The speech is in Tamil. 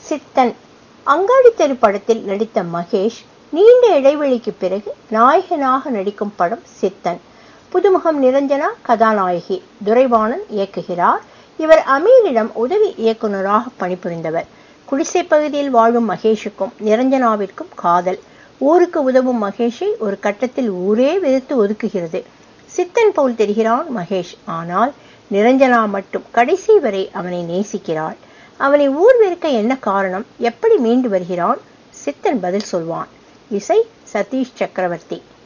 சித்தன் அங்காடி தெரு படத்தில் நடித்த மகேஷ் நீண்ட இடைவெளிக்கு பிறகு நாயகனாக நடிக்கும் படம் சித்தன் புதுமுகம் நிரஞ்சனா கதாநாயகி துரைவாணன் இயக்குகிறார் இவர் அமீரிடம் உதவி இயக்குநராக பணிபுரிந்தவர் குடிசை பகுதியில் வாழும் மகேஷுக்கும் நிரஞ்சனாவிற்கும் காதல் ஊருக்கு உதவும் மகேஷை ஒரு கட்டத்தில் ஊரே வெறுத்து ஒதுக்குகிறது சித்தன் போல் தெரிகிறான் மகேஷ் ஆனால் நிரஞ்சனா மட்டும் கடைசி வரை அவனை நேசிக்கிறாள் அவனை ஊர் வெறுக்க என்ன காரணம் எப்படி மீண்டு வருகிறான் சித்தன் பதில் சொல்வான் இசை சதீஷ் சக்கரவர்த்தி